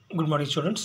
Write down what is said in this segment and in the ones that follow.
good morning students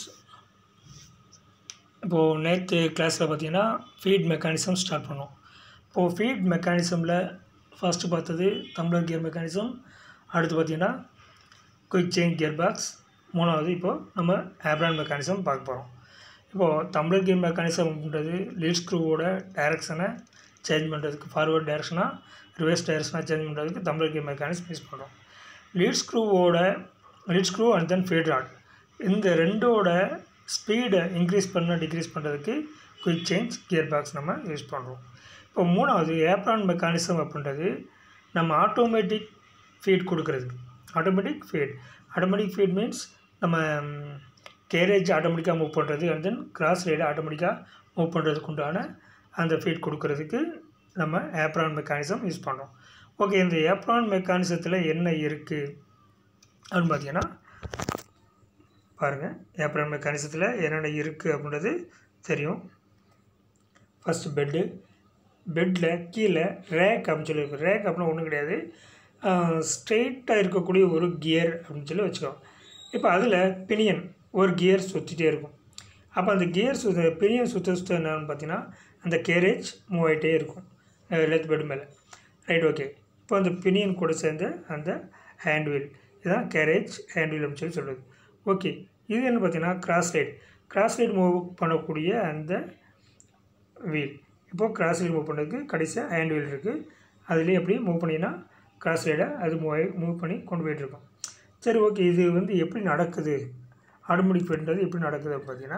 இப்போது நேற்று கிளாஸில் பார்த்தீங்கன்னா ஃபீட் மெக்கானிசம் ஸ்டார்ட் பண்ணோம் இப்போது ஃபீட் மெக்கானிசமில் ஃபஸ்ட்டு பார்த்தது தம்ளர் கியர் மெக்கானிசம் அடுத்து பார்த்தீங்கன்னா குயிக் செயின் கியர் பாக்ஸ் மூணாவது இப்போது நம்ம ஆப்ரான் மெக்கானிசம் பார்க்க போகிறோம் இப்போது தம்ளர் கியர் மெக்கானிசம்ன்றது லீட் ஸ்க்ரூவோட டைரக்ஷனை சேஞ்ச் பண்ணுறதுக்கு ஃபார்வர்ட் டைரக்ஷனாக ரிவர்ஸ் டைரக்ஷனாக சேஞ்ச் பண்ணுறதுக்கு தம்ளர் கியர் மெக்கானிசம் யூஸ் பண்ணுறோம் லீட் ஸ்க்ரூவோட lead screw and then feed rod இந்த ரெண்டோட ஸ்பீடை இன்க்ரீஸ் பண்ண டிக்ரீஸ் பண்ணுறதுக்கு குயிக் சேஞ்ச் கியர் பாக்ஸ் நம்ம யூஸ் பண்ணுறோம் இப்போ மூணாவது ஏப்ரான் மெக்கானிசம் அப்படின்றது நம்ம ஆட்டோமேட்டிக் ஃபீட் கொடுக்குறதுக்கு automatic feed automatic feed means நம்ம கேரேஜ் ஆட்டோமேட்டிக்காக மூவ் பண்ணுறது அண்ட் தென் கிராஸ் ரைடு ஆட்டோமேட்டிக்காக மூவ் பண்ணுறதுக்கு உண்டான அந்த ஃபீட் கொடுக்கறதுக்கு நம்ம ஏப்ரான் மெக்கானிசம் யூஸ் பண்ணுறோம் ஓகே இந்த ஏப்ரான் மெக்கானிசத்தில் என்ன இருக்குது அப்படின்னு பார்த்தீங்கன்னா பாருங்கள் ஏப்ரான் மெக்கானிசத்தில் என்னென்ன இருக்குது அப்படின்றது தெரியும் ஃபஸ்ட்டு பெட்டு பெட்டில் கீழே ரேக் அப்படின்னு சொல்லி ரேக் அப்படின்னா ஒன்றும் கிடையாது ஸ்ட்ரெயிட்டாக இருக்கக்கூடிய ஒரு கியர் அப்படின்னு சொல்லி வச்சுக்கோ இப்போ அதில் பினியன் ஒரு கியர் சுற்றிட்டே இருக்கும் அப்போ அந்த கியர் சுத்த பினியன் சுற்ற சுற்ற என்னன்னு பார்த்தீங்கன்னா அந்த கேரேஜ் மூவ் ஆகிட்டே இருக்கும் லெத் பெட் மேலே ரைட் ஓகே இப்போ அந்த பினியன் கூட சேர்ந்த அந்த ஹேண்ட் வீல் இதுதான் கேரேஜ் ஹேண்ட் வீல் அப்படின்னு சொல்லி சொல்லுது ஓகே இது என்ன பார்த்தீங்கன்னா cross slide cross slide move பண்ணக்கூடிய அந்த வீல் இப்போது கிராஸ் ரைட் மூவ் பண்ணுறதுக்கு கடைசியாக ஹேண்ட் வீல் இருக்குது அதுலேயே எப்படி மூவ் பண்ணிங்கன்னா கிராஸ் ரைடை அது மூவ் மூவ் பண்ணி கொண்டு போயிட்டுருக்கோம் சரி ஓகே இது வந்து எப்படி நடக்குது ஆட்டோமேட்டிக் ஃபீட்ன்றது எப்படி நடக்குது அப்படின்னு பார்த்தீங்கன்னா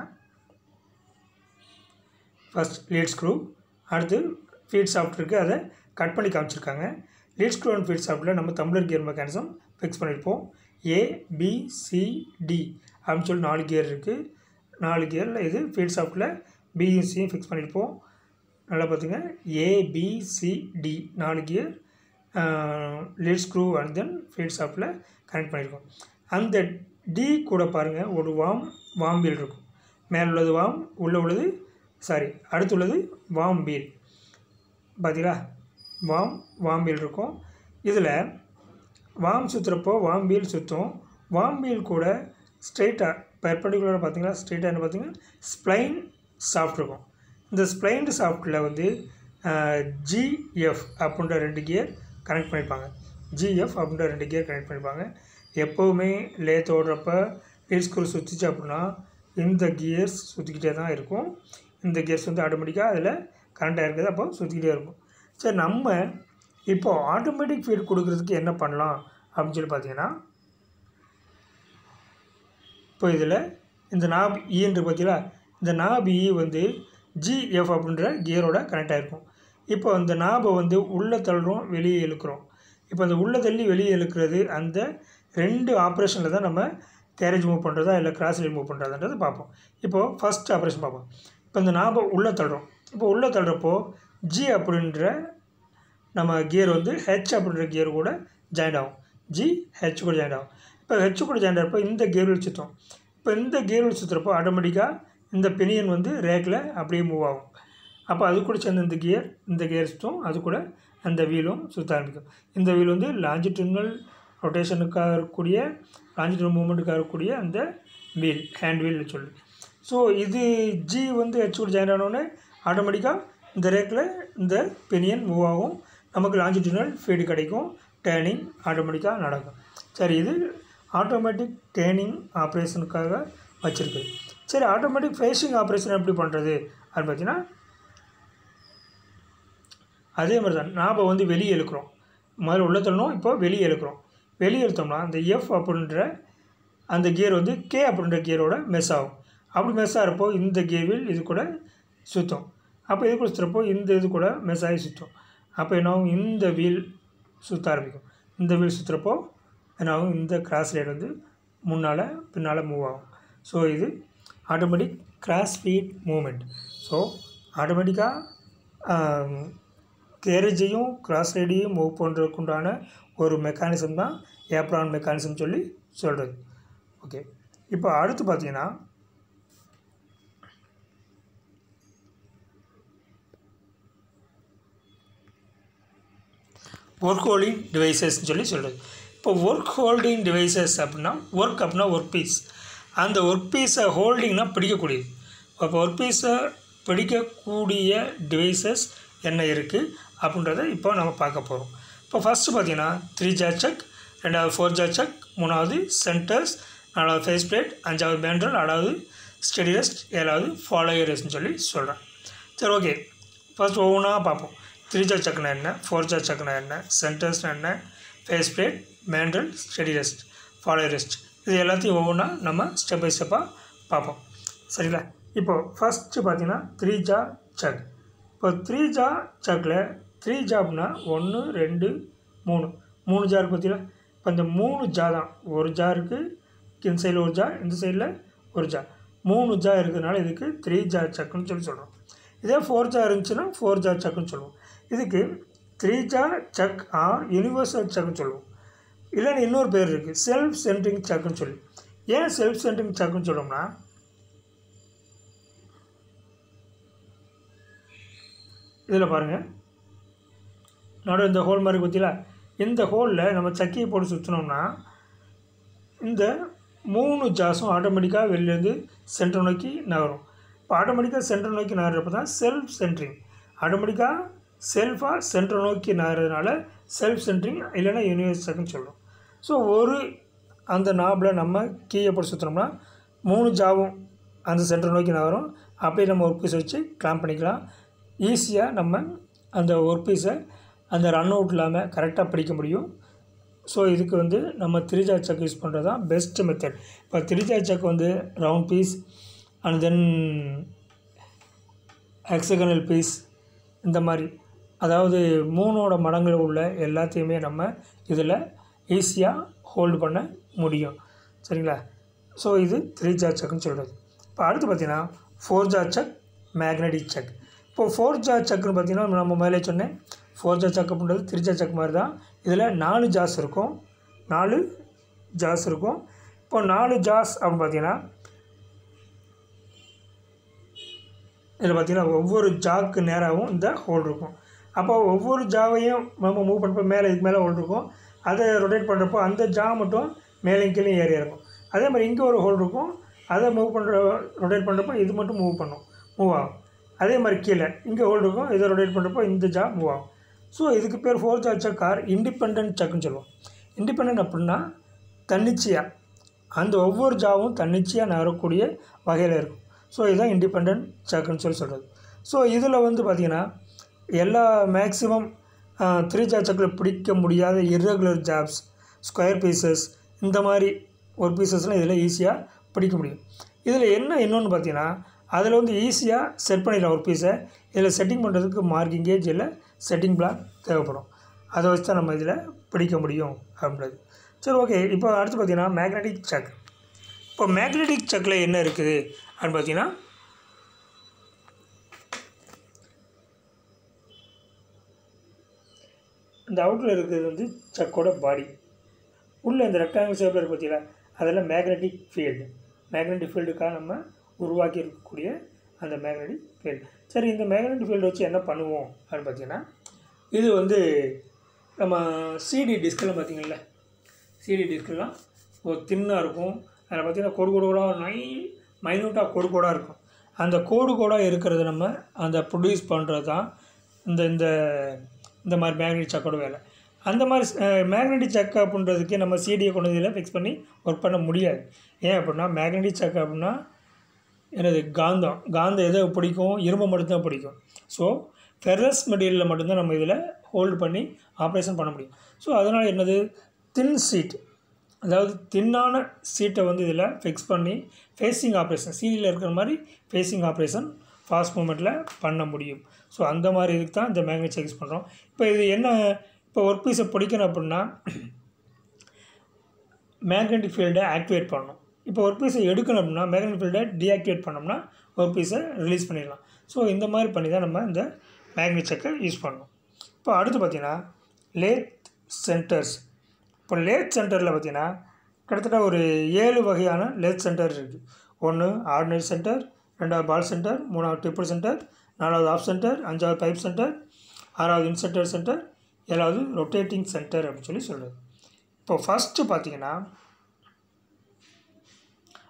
ஃபஸ்ட் லீட் ஸ்க்ரூ அடுத்து ஃபீட் சாஃப்ட் இருக்குது அதை கட் பண்ணி காமிச்சிருக்காங்க லீட் ஸ்க்ரூ அண்ட் ஃபீட் சாஃப்ட்டில் நம்ம தம்ளர் கியர் மெக்கானிசம் ஃபிக்ஸ் பண்ணியிருப்போம் ஏ பி சி டி அப்படின்னு சொல்லி நாலு கியர் இருக்குது நாலு கியரில் இது ஃபீட் சாஃப்ட்டில் பியும் சியும் ஃபிக்ஸ் பண்ணியிருப்போம் நல்லா பார்த்துங்க ஏபிசிடி நாலு gear lead screw and then feed சாஃப்ட்டில் கனெக்ட் பண்ணியிருக்கோம் அந்த டி கூட பாருங்கள் ஒரு வாம் வாம் வீல் இருக்கும் மேலே உள்ளது வாம் உள்ளே உள்ளது சாரி அடுத்து உள்ளது வாம் வீல் பார்த்தீங்களா வாம் வாம் வீல் இருக்கும் இதில் வாம் சுற்றுறப்போ வாம் வீல் சுற்றும் வாம் வீல் கூட ஸ்ட்ரெயிட்டாக பெர்பண்டிகுலராக பார்த்தீங்களா ஸ்ட்ரெயிட்டாக என்ன பார்த்தீங்கன்னா ஸ்ப்ளைன் சாஃப்ட் இருக்கும் இந்த ஸ்ப்ளைன்டு சாஃப்ட்டில் வந்து ஜிஎஃப் அப்படின்ற ரெண்டு கியர் கனெக்ட் பண்ணியிருப்பாங்க ஜிஎஃப் அப்படின்ற ரெண்டு கியர் கனெக்ட் பண்ணியிருப்பாங்க எப்போவுமே லேத் ஓடுறப்ப லீட் ஸ்க்ரூ சுற்றிச்சு அப்படின்னா இந்த கியர்ஸ் சுற்றிக்கிட்டே தான் இருக்கும் இந்த கியர்ஸ் வந்து ஆட்டோமேட்டிக்காக அதில் கரண்ட் ஆகிருக்குது அப்போ சுற்றிக்கிட்டே இருக்கும் சரி நம்ம இப்போது ஆட்டோமேட்டிக் ஃபீட் கொடுக்குறதுக்கு என்ன பண்ணலாம் அப்படின்னு சொல்லி பார்த்தீங்கன்னா இப்போ இதில் இந்த நாப் ஈன்று பார்த்தீங்களா இந்த நாப் இ வந்து ஜிஎஃப் அப்படின்ற கியரோட கனெக்ட் ஆகிருக்கும் இப்போ அந்த நாபை வந்து உள்ளே தள்ளுறோம் வெளியே இழுக்கிறோம் இப்போ அந்த உள்ளே தள்ளி வெளியே இழுக்கிறது அந்த ரெண்டு ஆப்ரேஷனில் தான் நம்ம கேரேஜ் மூவ் பண்ணுறதா இல்லை கிராஸ் லைன் மூவ் பண்ணுறதான்றது பார்ப்போம் இப்போது ஃபஸ்ட் ஆப்ரேஷன் பார்ப்போம் இப்போ இந்த நாபை உள்ளே தள்ளுறோம் இப்போ உள்ளே தள்ளுறப்போ ஜி அப்படின்ற நம்ம கியர் வந்து ஹெச் அப்படின்ற கியர் கூட ஜாயின் ஆகும் ஜி ஹெச் கூட ஜாயின் ஆகும் இப்போ ஹெச் கூட ஜாயின் ஆகிறப்போ இந்த கியர் வீல் சுற்றும் இப்போ இந்த கியர் வீல் சுற்றுறப்போ ஆட்டோமேட்டிக்காக இந்த பெனியன் வந்து ரேக்கில் அப்படியே மூவ் ஆகும் அப்போ அது கூட சேர்ந்த இந்த கியர் இந்த கியர் சுற்றும் அது கூட அந்த வீலும் சுற்ற ஆரம்பிக்கும் இந்த வீல் வந்து லாஞ்சிட்யூனல் ரொட்டேஷனுக்காக இருக்கக்கூடிய லாஞ்சிட்யூனல் மூவ்மெண்ட்டுக்காக இருக்கக்கூடிய அந்த வீல் ஹேண்ட் வீல் சொல்லு ஸோ இது ஜி வந்து ஹெச் கூட ஜாயின் ஆனோடனே ஆட்டோமேட்டிக்காக இந்த ரேக்கில் இந்த பெனியன் மூவ் ஆகும் நமக்கு லாஞ்சிட்யூனல் ஃபீடு கிடைக்கும் டேர்னிங் ஆட்டோமேட்டிக்காக நடக்கும் சரி இது ஆட்டோமேட்டிக் டேர்னிங் ஆப்ரேஷனுக்காக வச்சுருக்கு சரி ஆட்டோமேட்டிக் ஃபேஸிங் ஆப்ரேஷன் எப்படி பண்ணுறது அப்படின்னு பார்த்தீங்கன்னா அதே மாதிரி தான் நாம் வந்து வெளியே இழுக்கிறோம் முதல்ல உள்ள தள்ளணும் இப்போ வெளியே இழுக்கிறோம் வெளியே இழுத்தோம்னா அந்த எஃப் அப்படின்ற அந்த கியர் வந்து கே அப்படின்ற கியரோட மெஸ் ஆகும் அப்படி மெஸ் ஆகிறப்போ இந்த கியர் வீல் இது கூட சுற்றும் அப்போ இது கூட சுற்றுறப்போ இந்த இது கூட மெஸ் ஆகி சுற்றும் அப்போ என்னாகும் இந்த வீல் சுற்ற ஆரம்பிக்கும் இந்த வீல் சுற்றுறப்போ என்னாகும் இந்த கிராஸ் லைட் வந்து முன்னால் பின்னால் மூவ் ஆகும் ஸோ இது automatic cross feed movement so ஆட்டோமேட்டிக்காக கேரேஜையும் கிராஸ் ரைடையும் மூவ் பண்ணுறதுக்கு உண்டான ஒரு மெக்கானிசம் தான் ஏப்ரான் மெக்கானிசம் சொல்லி சொல்கிறது ஓகே இப்போ அடுத்து பார்த்தீங்கன்னா ஒர்க் ஹோல்டிங் டிவைசஸ்ன்னு சொல்லி சொல்கிறது இப்போ ஒர்க் ஹோல்டிங் டிவைசஸ் அப்படின்னா ஒர்க் அப்படின்னா ஒர்க் பீஸ் அந்த ஒர்க் பீஸை ஹோல்டிங்னா பிடிக்கக்கூடியது அப்போ ஒர்க் பீஸை பிடிக்கக்கூடிய டிவைசஸ் என்ன இருக்குது அப்படின்றத இப்போ நம்ம பார்க்க போகிறோம் இப்போ ஃபஸ்ட்டு பார்த்தீங்கன்னா த்ரீ ஜார் செக் ரெண்டாவது ஃபோர் ஜார் செக் மூணாவது சென்டர்ஸ் நாலாவது ஃபேஸ் பிளேட் அஞ்சாவது பேண்ட்ரல் ஆறாவது ஸ்டெடி ரெஸ்ட் ஏழாவது ஃபாலோயர் ரெஸ்ட்னு சொல்லி சொல்கிறேன் சரி ஓகே ஃபர்ஸ்ட் ஒவ்வொன்றா பார்ப்போம் த்ரீ ஜார் செக்னா என்ன ஃபோர் ஜார் செக்னா என்ன சென்டர்ஸ்னா என்ன face plate mandrel steady rest follower rest இது எல்லாத்தையும் ஒவ்வொன்றா நம்ம ஸ்டெப் பை ஸ்டெப்பாக பார்ப்போம் சரிங்களா இப்போது ஃபஸ்ட்டு பார்த்தீங்கன்னா த்ரீ ஜா செக் இப்போ த்ரீ ஜா செக்கில் த்ரீ ஜாப்னா ஒன்று ரெண்டு மூணு மூணு ஜார் பார்த்தீங்களா இப்போ இந்த மூணு ஜா தான் ஒரு ஜாருக்கு இந்த சைடில் ஒரு ஜா இந்த சைடில் ஒரு ஜா மூணு ஜா இருக்கிறதுனால இதுக்கு த்ரீ ஜா செக்குன்னு சொல்லி சொல்கிறோம் இதே ஃபோர் ஜா இருந்துச்சுன்னா ஃபோர் ஜா செக்குன்னு சொல்லுவோம் இதுக்கு three jaw chuck or universal செக்குன்னு சொல்லுவோம் இல்லைன்னு இன்னொரு பேர் இருக்குது செல்ஃப் சென்ட்ரிங் செக்குன்னு சொல்லி ஏன் செல்ஃப் சென்ட்ரிங் செக்குன்னு சொல்லுவோம்னா இதில் பாருங்கள் நடு இந்த ஹோல் மாதிரி பார்த்தீங்களா இந்த ஹோலில் நம்ம சக்கியை போட்டு சுற்றினோம்னா இந்த மூணு ஜாஸும் ஆட்டோமேட்டிக்காக வெளிலேருந்து சென்டர் நோக்கி நகரும் இப்போ ஆட்டோமேட்டிக்காக சென்டர் நோக்கி நகர்றப்ப தான் செல்ஃப் சென்ட்ரிங் ஆட்டோமேட்டிக்காக செல்ஃபாக சென்டர் நோக்கி நகர்றதுனால செல்ஃப் சென்ட்ரிங் இல்லைன்னா யூனிவர்சல்னு சொல்கிறோம் ஸோ ஒரு அந்த நாபில் நம்ம கீயை போட்டு சுற்றினோம்னா மூணு ஜாவும் அந்த சென்டர் நோக்கி நகரும் அப்படியே நம்ம ஒர்க் பீஸை வச்சு கிளாம் பண்ணிக்கலாம் ஈஸியாக நம்ம அந்த ஒர்க் பீஸை அந்த ரன் அவுட் இல்லாமல் கரெக்டாக பிடிக்க முடியும் ஸோ இதுக்கு வந்து நம்ம த்ரீஜா செக் யூஸ் பண்ணுறது தான் பெஸ்ட் மெத்தட் இப்போ த்ரீஜா செக் வந்து round piece and then hexagonal piece இந்த மாதிரி அதாவது மூணோட மடங்கில் உள்ள எல்லாத்தையுமே நம்ம இதில் ஈஸியாக ஹோல்டு பண்ண முடியும் சரிங்களா ஸோ இது த்ரீ ஜார் செக்னு சொல்கிறது இப்போ அடுத்து பார்த்தீங்கன்னா four jaw chuck magnetic chuck இப்போது ஃபோர் ஜார் செக்னு பார்த்தீங்கன்னா நம்ம மேலே சொன்னேன் ஃபோர் ஜார் செக் அப்படின்றது த்ரீ ஜார் செக் மாதிரி தான் இதில் நாலு ஜாஸ் இருக்கும் நாலு ஜாஸ் இருக்கும் இப்போ நாலு ஜாஸ் அப்படின்னு பார்த்தீங்கன்னா இதில் பார்த்தீங்கன்னா ஒவ்வொரு ஜாக்கு நேராகவும் இந்த ஹோல் இருக்கும் அப்போ ஒவ்வொரு ஜாவையும் நம்ம மூவ் பண்ணுறப்போ மேலே இதுக்கு மேலே ஹோல் இருக்கும் அதை ரொட்டேட் பண்ணுறப்போ அந்த ஜா மட்டும் மேலே கீழே ஏறி இருக்கும் அதே மாதிரி இங்கே ஒரு ஹோல் இருக்கும் அதை மூவ் பண்ணுற ரொட்டேட் பண்ணுறப்போ இது மட்டும் மூவ் பண்ணும் மூவ் ஆகும் அதே மாதிரி கீழே இங்கே ஹோல் இருக்கும் இதை ரொட்டேட் பண்ணுறப்போ இந்த ஜா மூவ் ஆகும் ஸோ இதுக்கு பேர் four jaw chuck or independent செக்குன்னு சொல்லுவோம் இண்டிபெண்ட் அப்படின்னா தன்னிச்சையாக அந்த ஒவ்வொரு ஜாவும் தன்னிச்சையாக நகரக்கூடிய வகையில் இருக்கும் ஸோ இதுதான் இண்டிபெண்ட் செக்குன்னு சொல்லி சொல்கிறது ஸோ இதில் வந்து பார்த்திங்கன்னா எல்லா மேக்ஸிமம் த்ரீ ஜா செக்கில் பிடிக்க முடியாத இர்ரெகுலர் ஜாப்ஸ் ஸ்கொயர் பீசஸ் இந்த மாதிரி ஒரு பீசஸ்லாம் இதில் ஈஸியாக பிடிக்க முடியும் இதில் என்ன இன்னொன்று பார்த்தீங்கன்னா அதில் வந்து ஈஸியாக செட் பண்ணிடலாம் ஒரு பீஸை இதில் செட்டிங் பண்ணுறதுக்கு மார்க்கிங் கேஜ் இல்லை செட்டிங் பிளாக் தேவைப்படும் அதை வச்சு தான் நம்ம இதில் பிடிக்க முடியும் அப்படின்றது சரி ஓகே இப்போ அடுத்து பார்த்தீங்கன்னா மேக்னெட்டிக் செக் இப்போ மேக்னெட்டிக் செக்கில் என்ன இருக்குது அப்படின்னு பார்த்தீங்கன்னா இந்த அவுட்டில் இருக்கிறது வந்து சக்கோட பாடி உள்ளே இந்த ரெக்டாங்கிள் ஷேப்பில் இருக்கு பார்த்தீங்களா அதெல்லாம் மேக்னெட்டிக் ஃபீல்டு மேக்னெட்டிக் ஃபீல்டுக்காக நம்ம உருவாக்கி இருக்கக்கூடிய அந்த மேக்னெட்டிக் ஃபீல்டு சரி இந்த மேக்னெட்டிக் ஃபீல்டு வச்சு என்ன பண்ணுவோம் அப்படின்னு பார்த்தீங்கன்னா இது வந்து நம்ம சிடி டிஸ்கெல்லாம் பார்த்தீங்கல்ல சிடி டிஸ்கெல்லாம் ஒரு தின்னாக இருக்கும் அதில் பார்த்தீங்கன்னா கோடு கோடாக நை மைனூட்டாக கோடு கோடாக இருக்கும் அந்த கோடு கோடாக இருக்கிறத நம்ம அந்த ப்ரொடியூஸ் பண்ணுறது தான் இந்த இந்த இந்த மாதிரி மேக்னெட்டிக் சக்கோட வேலை அந்த மாதிரி மேக்னெட்டிக் சக் அப்படின்றதுக்கு நம்ம சிடியை கொண்டு இதில் ஃபிக்ஸ் பண்ணி ஒர்க் பண்ண முடியாது ஏன் அப்படின்னா மேக்னெட்டிக் சக் அப்படின்னா எனது காந்தம் காந்தம் எதை பிடிக்கும் இரும்பை மட்டும்தான் பிடிக்கும் ஸோ ஃபெரஸ் மெட்டீரியலில் மட்டும்தான் நம்ம இதில் ஹோல்டு பண்ணி ஆப்ரேஷன் பண்ண முடியும் ஸோ அதனால் என்னது தின் சீட் அதாவது தின்னான சீட்டை வந்து இதில் ஃபிக்ஸ் பண்ணி ஃபேஸிங் ஆப்ரேஷன் சீடியில் இருக்கிற மாதிரி ஃபேஸிங் ஆப்ரேஷன் ஃபாஸ்ட் மூமெண்ட்டில் பண்ண முடியும் ஸோ அந்த மாதிரி இதுக்கு தான் இந்த மேக்னெட் செக் யூஸ் பண்ணுறோம் இப்போ இது என்ன இப்போ ஒர்க் பீஸை பிடிக்கணும் அப்படின்னா மேக்னெட்டிக் ஃபீல்டை ஆக்டிவேட் பண்ணணும் இப்போ ஒர்க் பீஸை எடுக்கணும் அப்படின்னா மேக்னெட்டிக் ஃபீல்டை டீஆக்டிவேட் பண்ணோம்னா ஒர்க் பீஸை ரிலீஸ் பண்ணிடலாம் ஸோ இந்த மாதிரி பண்ணி தான் நம்ம இந்த மேக்னெட் செக்கை யூஸ் பண்ணணும் இப்போ அடுத்து பார்த்திங்கன்னா லேத் சென்டர்ஸ் இப்போ லேத் சென்டரில் பார்த்திங்கன்னா கிட்டத்தட்ட ஒரு ஏழு வகையான லேத் சென்டர் இருக்குது ஒன்று ஆர்டினரி சென்டர் ரெண்டாவது பால் சென்டர் மூணாவது ட்ரிப்பிள் சென்டர் நாலாவது ஆஃப் சென்டர் அஞ்சாவது பைப் சென்டர் ஆறாவது இன்சென்டர் சென்டர் ஏழாவது ரொட்டேட்டிங் சென்டர் அப்படின்னு சொல்லி சொல்கிறது இப்போ ஃபஸ்ட்டு பார்த்தீங்கன்னா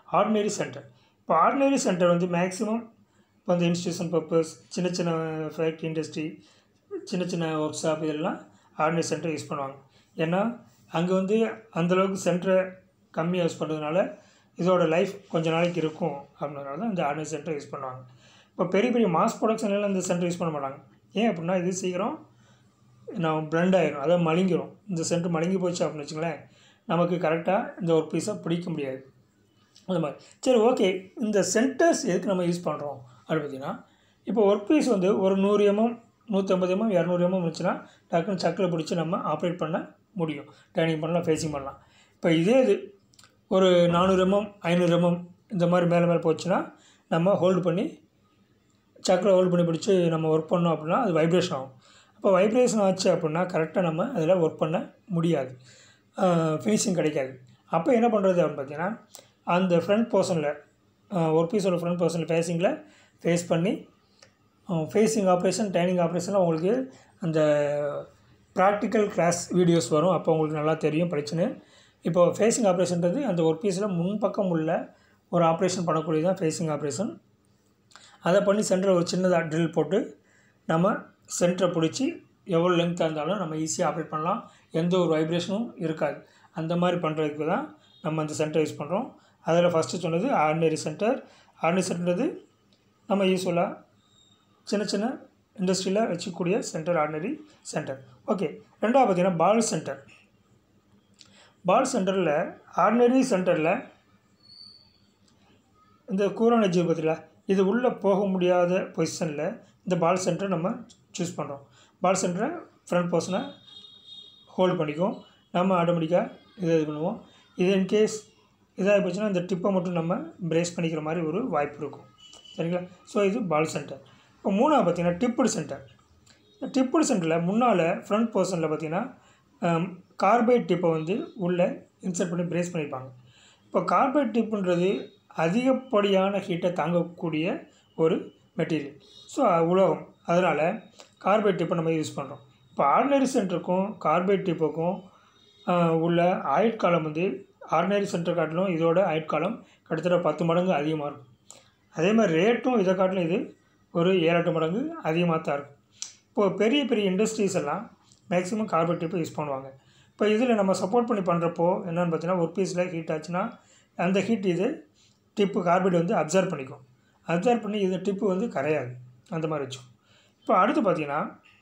ஆர்டினரி சென்டர் இப்போ ஆர்டினரி சென்டர் வந்து மேக்ஸிமம் இப்போ வந்து இன்ஸ்டியூஷன் பர்பஸ் சின்ன சின்ன ஃபேக்ட்ரி இண்டஸ்ட்ரி சின்ன சின்ன ஒர்க் ஷாப் இதெல்லாம் ஆர்டினரி சென்டர் யூஸ் பண்ணுவாங்க ஏன்னா அங்கே வந்து அந்தளவுக்கு சென்டரை கம்மியாக யூஸ் பண்ணுறதுனால இதோட லைஃப் கொஞ்ச நாளைக்கு இருக்கும் அப்படின்றதுனால தான் இந்த ஆர்டினரி சென்டர் யூஸ் பண்ணுவாங்க இப்போ பெரிய பெரிய மாஸ் ப்ரொடக்ஷன்லாம் இந்த சென்டர் யூஸ் பண்ண மாட்டாங்க ஏன் அப்படின்னா இது சீக்கிரம் நான் பிளண்ட் ஆயிரும் அதாவது மழுங்கிரும் இந்த சென்டர் மழுங்கி போச்சு அப்படின்னு வச்சுங்களேன் நமக்கு கரெக்டாக இந்த ஒரு பீஸை பிடிக்க முடியாது அந்த மாதிரி சரி ஓகே இந்த சென்டர்ஸ் எதுக்கு நம்ம யூஸ் பண்ணுறோம் அப்படின்னு பார்த்தீங்கன்னா இப்போ ஒர்க் பீஸ் வந்து ஒரு நூறு எம்எம் நூற்றம்பது எம்எம் இரநூறு எம்எம் இருந்துச்சுன்னா டக்குன்னு சக்கில் பிடிச்சி நம்ம ஆப்ரேட் பண்ண முடியும் ட்ரைனிங் பண்ணலாம் ஃபேஸிங் பண்ணலாம் இப்போ இதே இது ஒரு நானூறு எம்எம் ஐநூறு எம்எம் இந்த மாதிரி மேலே மேலே போச்சுன்னா நம்ம ஹோல்டு பண்ணி சக்கில் ஹோல்டு பண்ணி பிடிச்சி நம்ம ஒர்க் பண்ணோம் அப்படின்னா அது வைப்ரேஷன் ஆகும் அப்போ வைப்ரேஷன் ஆச்சு அப்படின்னா கரெக்டாக நம்ம அதில் ஒர்க் பண்ண முடியாது ஃபினிஷிங் கிடைக்காது அப்போ என்ன பண்ணுறது அப்படின்னு பார்த்தீங்கன்னா அந்த ஃப்ரண்ட் போர்ஷனில் ஒர்க் பீஸோட ஃப்ரண்ட் போர்ஷனில் ஃபேஸிங்கில் ஃபேஸ் பண்ணி ஃபேஸிங் ஆப்ரேஷன் டைனிங் ஆப்ரேஷனில் உங்களுக்கு அந்த ப்ராக்டிக்கல் கிளாஸ் வீடியோஸ் வரும் அப்போ உங்களுக்கு நல்லா தெரியும் பிரச்சனை இப்போ ஃபேஸிங் ஆப்ரேஷன்றது அந்த ஒர்க் பீஸில் முன்பக்கம் உள்ள ஒரு ஆப்ரேஷன் பண்ணக்கூடியது தான் ஃபேஸிங் ஆப்ரேஷன் அதை பண்ணி சென்டரில் ஒரு சின்னதாக ட்ரில் போட்டு நம்ம சென்டரை பிடிச்சி எவ்வளோ லென்த்தாக இருந்தாலும் நம்ம ஈஸியாக ஆப்ரேட் பண்ணலாம் எந்த ஒரு வைப்ரேஷனும் இருக்காது அந்த மாதிரி பண்ணுறதுக்கு தான் நம்ம அந்த சென்டர் யூஸ் பண்ணுறோம் அதில் ஃபஸ்ட்டு சொன்னது ஆர்டினரி சென்டர் ஆர்டினரி சென்டர்ன்றது நம்ம யூஸ்வலாக சின்ன சின்ன இண்டஸ்ட்ரியில் வச்சுக்கூடிய சென்டர் ஆர்டினரி சென்டர் ஓகே ரெண்டாவது பார்த்திங்கன்னா பால் சென்டர் பால் சென்டரில் ஆர்டினரி சென்டரில் இந்த கூரானஜி பார்த்தீங்களா இது உள்ளே போக முடியாத பொசிஷனில் இந்த பால் சென்டரை நம்ம சூஸ் பண்ணுறோம் பால் சென்டரை ஃப்ரண்ட் பர்சனை ஹோல்டு பண்ணிக்கும் நம்ம ஆட்டோமேட்டிக்காக இதை இது பண்ணுவோம் இது இன்கேஸ் இதாக போச்சுன்னா இந்த டிப்பை மட்டும் நம்ம பிரேஸ் பண்ணிக்கிற மாதிரி ஒரு வாய்ப்பு இருக்கும் சரிங்களா ஸோ இது பால் சென்டர் இப்போ மூணாவது பார்த்திங்கன்னா டிப்புடு சென்டர் இந்த டிப்புடு சென்டரில் முன்னால் ஃப்ரண்ட் போர்ஷனில் பார்த்திங்கன்னா கார்பைட் டிப்பை வந்து உள்ளே இன்சர்ட் பண்ணி பிரேஸ் பண்ணியிருப்பாங்க இப்போ கார்பைட் டிப்புன்றது அதிகப்படியான ஹீட்டை தாங்கக்கூடிய ஒரு மெட்டீரியல் ஸோ உலோகம் அதனால் கார்பைட் டிப்பை நம்ம யூஸ் பண்ணுறோம் இப்போ ஆர்டினரி சென்டருக்கும் கார்பைட் டிப்புக்கும் உள்ள ஆயுட்காலம் வந்து ஆர்டினரி சென்டர் காட்டிலும் இதோட ஆயுட்காலம் கிட்டத்தட்ட பத்து மடங்கு அதிகமாக இருக்கும் அதே மாதிரி ரேட்டும் இதை காட்டிலும் இது ஒரு ஏழு எட்டு மடங்கு அதிகமாக தான் இருக்கும் இப்போது பெரிய பெரிய இண்டஸ்ட்ரீஸ் எல்லாம் மேக்ஸிமம் கார்பைட் டிப்பை யூஸ் பண்ணுவாங்க இப்போ இதில் நம்ம சப்போர்ட் பண்ணி பண்ணுறப்போ என்னென்னு பார்த்தீங்கன்னா ஒர்க் பீஸில் ஹீட் ஆச்சுன்னா அந்த ஹீட் இது டிப்பு கார்பைட் வந்து அப்சர்வ் பண்ணிக்கும் அப்சர்வ் பண்ணி இது டிப்பு வந்து கரையாது அந்த மாதிரி வச்சுக்கும் இப்போ அடுத்து பார்த்தீங்கன்னா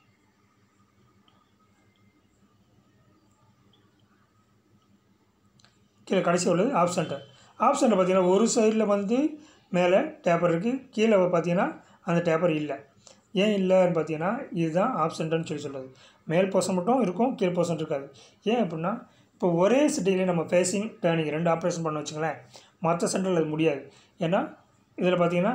கீழே கடைசி உள்ளது ஆஃப் சென்டர் ஆஃப் சென்டர் பார்த்தீங்கன்னா ஒரு சைடில் வந்து மேலே டேப்பர் இருக்குது கீழே பார்த்தீங்கன்னா அந்த டேப்பர் இல்லை ஏன் இல்லைன்னு பார்த்தீங்கன்னா இதுதான் ஆஃப் சென்டர்னு சொல்லி சொல்கிறது மேல் போர்ஷன் மட்டும் இருக்கும் கீழ் போர்ஷன் இருக்காது ஏன் அப்படின்னா இப்போ ஒரே சிட்டிலே நம்ம ஃபேஸிங் டேர்னிங் ரெண்டு ஆப்ரேஷன் பண்ண வச்சுங்களேன் மற்ற சென்டரில் அது முடியாது ஏன்னா இதில் பார்த்தீங்கன்னா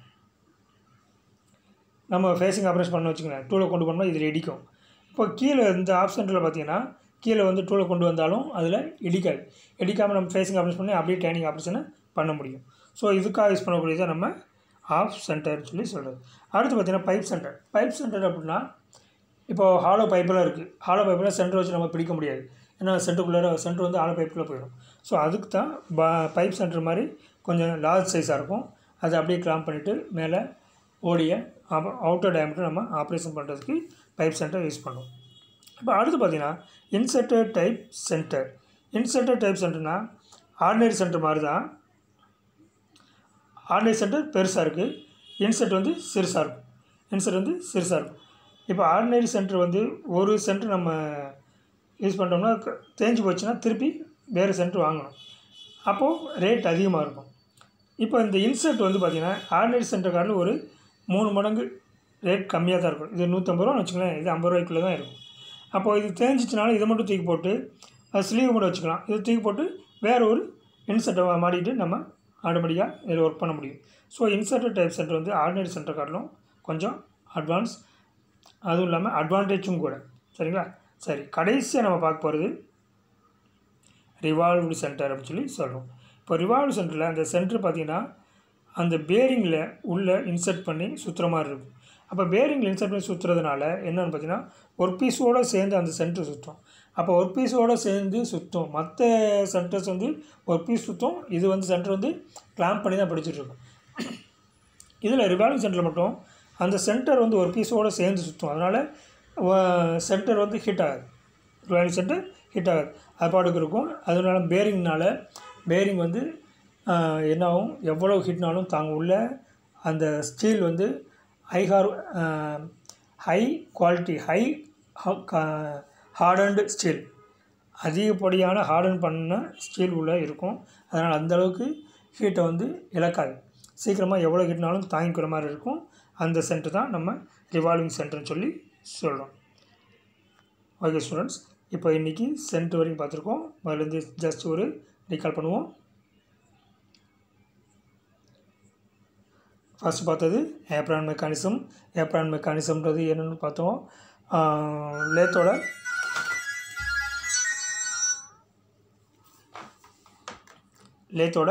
நம்ம ஃபேஸிங் ஆப்ரேஷன் பண்ண வச்சுங்களேன் டூலை கொண்டு போனோம்னா இதில் இடிக்கும் இப்போ கீழே இந்த ஆஃப் சென்டரில் பார்த்தீங்கன்னா கீழே வந்து டூலை கொண்டு வந்தாலும் அதில் இடிக்காது இடிக்காமல் நம்ம ஃபேஸிங் ஆப்ரேஷன் பண்ணி அப்படியே டேர்னிங் ஆப்ரேஷனை பண்ண முடியும் ஸோ இதுக்காக யூஸ் பண்ணக்கூடியதை நம்ம ஆஃப் சென்டர்னு சொல்லி சொல்கிறது அடுத்து பார்த்திங்கன்னா பைப் சென்டர் பைப் சென்டர் அப்படின்னா இப்போது ஹாலோ பைப்பெல்லாம் இருக்குது ஹாலோ பைப்பெல்லாம் சென்டர் வச்சு நம்ம பிடிக்க முடியாது ஏன்னா சென்டருக்குள்ளே சென்டர் வந்து ஹாலோ பைப்புக்குள்ளே போயிடும் ஸோ அதுக்கு தான் ப பைப் சென்டர் மாதிரி கொஞ்சம் லார்ஜ் சைஸாக இருக்கும் அதை அப்படியே கிளாம் பண்ணிவிட்டு மேலே ஓடிய அவுட்டர் டயமீட்டர் நம்ம ஆப்ரேஷன் பண்ணுறதுக்கு பைப் சென்டர் யூஸ் பண்ணுவோம் இப்போ அடுத்து பார்த்திங்கன்னா inserted type centre inserted type சென்டர்னால் ஆர்டினரி சென்டர் மாதிரி தான் ஆர்டினரி சென்டர் பெருசாக இருக்குது இன்செர்ட் வந்து சிறுசாக இருக்கும் இன்செர்ட் வந்து சிறுசாக இருக்கும் இப்போ ஆர்டினரி சென்டர் வந்து ஒரு சென்டர் நம்ம யூஸ் பண்ணுறோம்னா தேஞ்சு போச்சுன்னா திருப்பி வேறு சென்டர் வாங்கணும் அப்போது ரேட் அதிகமாக இருக்கும் இப்போ இந்த இன்செர்ட் வந்து பார்த்திங்கன்னா ஆர்டினரி சென்டர் கார்டில் ஒரு மூணு மடங்கு ரேட் கம்மியாக தான் இருக்கும் இது நூற்றம்பது ரூபான்னு வச்சுக்கலாம் இது ஐம்பது ரூபாய்க்குள்ளே தான் இருக்கும் அப்போது இது தேஞ்சிச்சுனாலும் இதை மட்டும் தூக்கி போட்டு ஸ்லீவ் கூட வச்சுக்கலாம் இதை தூக்கி போட்டு வேறு ஒரு இன்செர்ட்டை மாட்டிட்டு நம்ம ஆட்டோமேட்டிக்காக இதில் ஒர்க் பண்ண முடியும் ஸோ இன்செர்டட் டைப் சென்டர் வந்து ஆர்டினரி சென்டர் காட்டிலும் கொஞ்சம் அட்வான்ஸ் அதுவும் இல்லாமல் அட்வான்டேஜும் கூட சரிங்களா சரி கடைசியாக நம்ம பார்க்க போகிறது ரிவால்வ்டு சென்டர் அப்படின்னு சொல்லி சொல்கிறோம் இப்போ ரிவால்வ் சென்டரில் அந்த சென்டர் பார்த்திங்கன்னா அந்த பேரிங்கில் உள்ளே இன்சர்ட் பண்ணி சுற்றுற மாதிரி இருக்கும் அப்போ பேரிங்கில் இன்சர்ட் பண்ணி சுற்றுறதுனால என்னென்னு பார்த்தீங்கன்னா ஒரு பீஸோடு சேர்ந்து அந்த சென்டர் சுற்றும் அப்போ ஒர்க் பீஸோடு சேர்ந்து சுற்றும் மற்ற சென்டர்ஸ் வந்து ஒர்க் பீஸ் சுற்றும் இது வந்து சென்டர் வந்து கிளாம்ப் பண்ணி தான் பிடிச்சிட்டு இருக்கும் இதில் ரிவால்விங் சென்டரில் மட்டும் அந்த சென்டர் வந்து ஒரு பீஸோடு சேர்ந்து சுற்றும் அதனால் சென்டர் வந்து ஹிட் ஆகாது ரிவால்விங் சென்டர் ஹிட் ஆகாது அது பாட்டுக்கு இருக்கும் அதனால பேரிங்னால பேரிங் வந்து ஆஹ், என்ன ஆகும் எவ்வளோ ஹிட்னாலும் தாங்க உள்ள அந்த ஸ்டீல் வந்து ஹை ஹார் high quality high hardened steel அதிகப்படியான ஹார்டன் பண்ண ஸ்டீல் உள்ளே இருக்கும் அதனால் அந்த அளவுக்கு ஹீட்டை வந்து இழக்காது சீக்கிரமாக எவ்வளோ ஹீட்னாலும் தாங்கிக்கிற மாதிரி இருக்கும் அந்த சென்டர் தான் நம்ம ரிவால்விங் சென்டர்னு சொல்லி சொல்கிறோம் ஓகே ஸ்டூடெண்ட்ஸ் இப்போ இன்றைக்கி சென்டர் வரைக்கும் பார்த்துருக்கோம் முதலேருந்து ஜஸ்ட் ஒரு ரீகால் பண்ணுவோம் ஃபர்ஸ்ட் பார்த்தது ஏப்ரான் மெக்கானிசம் ஏப்ரான் மெக்கானிசம்ன்றது என்னென்னு பார்த்தோம் லேத்தோட லேத்தோட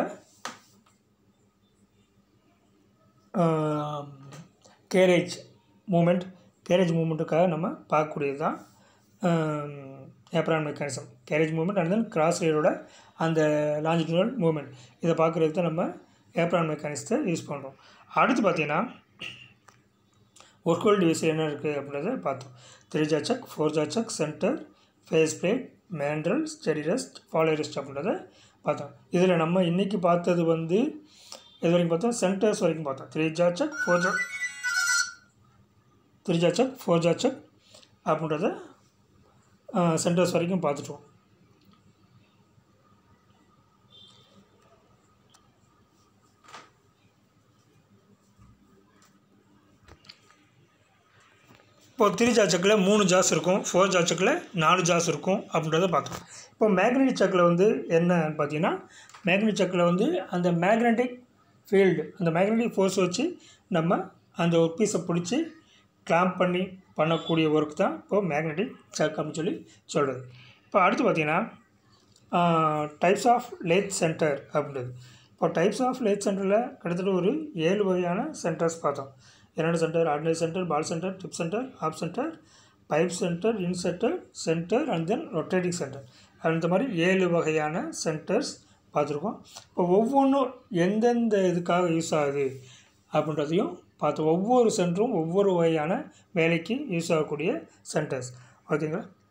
கேரேஜ் மூமெண்ட் கேரேஜ் மூமெண்ட்டுக்காக நம்ம பார்க்கக்கூடியது தான் apron mechanism carriage movement and then cross ரேடோட அந்த லாஞ்சிடியூனல் மூமெண்ட் இதை பார்க்குறதுக்கு தான் நம்ம ஏப்ரான் மெக்கானிசத்தை யூஸ் பண்ணுறோம் அடுத்து பார்த்தீங்கன்னா ஒர்க் ஹோல் டிவைஸ் என்ன இருக்குது அப்படின்றத பார்த்தோம் three jaw chuck four jaw chuck centre face plate mandrel steady rest follow rest அப்படின்றத பார்த்தோம் இதில் நம்ம இன்றைக்கி பார்த்தது வந்து இது வரைக்கும் பார்த்தோம் சென்டர்ஸ் வரைக்கும் பார்த்தோம் three jaw chuck four jaw three jaw chuck four jaw chuck அப்படின்றத சென்டர்ஸ் வரைக்கும் பார்த்துட்டோம் இப்போ த்ரீ ஜா செக்கில் மூணு ஜாஸ் இருக்கும் ஃபோர் ஜா செக்கில் நாலு ஜாஸ் இருக்கும் அப்படின்றத பார்த்தோம் இப்போ மேக்னெட்டிக் செக்கில் வந்து என்னன்னு பார்த்தீங்கன்னா மேக்னெட்டிக் செக்கில் வந்து அந்த மேக்னெட்டிக் ஃபீல்டு அந்த மேக்னெட்டிக் ஃபோர்ஸ் வச்சு நம்ம அந்த ஒரு பீஸை பிடிச்சி கிளாம்ப் பண்ணி பண்ணக்கூடிய ஒர்க் தான் இப்போ மேக்னெட்டிக் செக் அப்படின்னு சொல்லி சொல்கிறது இப்போ அடுத்து பார்த்தீங்கன்னா டைப்ஸ் ஆஃப் லேத் சென்டர் அப்படின்றது இப்போ டைப்ஸ் ஆஃப் லேத் சென்டரில் கிட்டத்தட்ட ஒரு ஏழு வகையான சென்டர்ஸ் பார்த்தோம் என்னென்ன centre ordinary centre ball centre tip centre half centre pipe centre in centre centre and then rotating centre அந்த மாதிரி ஏழு வகையான சென்டர்ஸ் பார்த்துருக்கோம் இப்போ ஒவ்வொன்றும் எந்தெந்த இதுக்காக யூஸ் ஆகுது அப்படின்றதையும் பார்த்து ஒவ்வொரு சென்டரும் ஒவ்வொரு வகையான வேலைக்கு யூஸ் ஆகக்கூடிய சென்டர்ஸ் ஓகேங்களா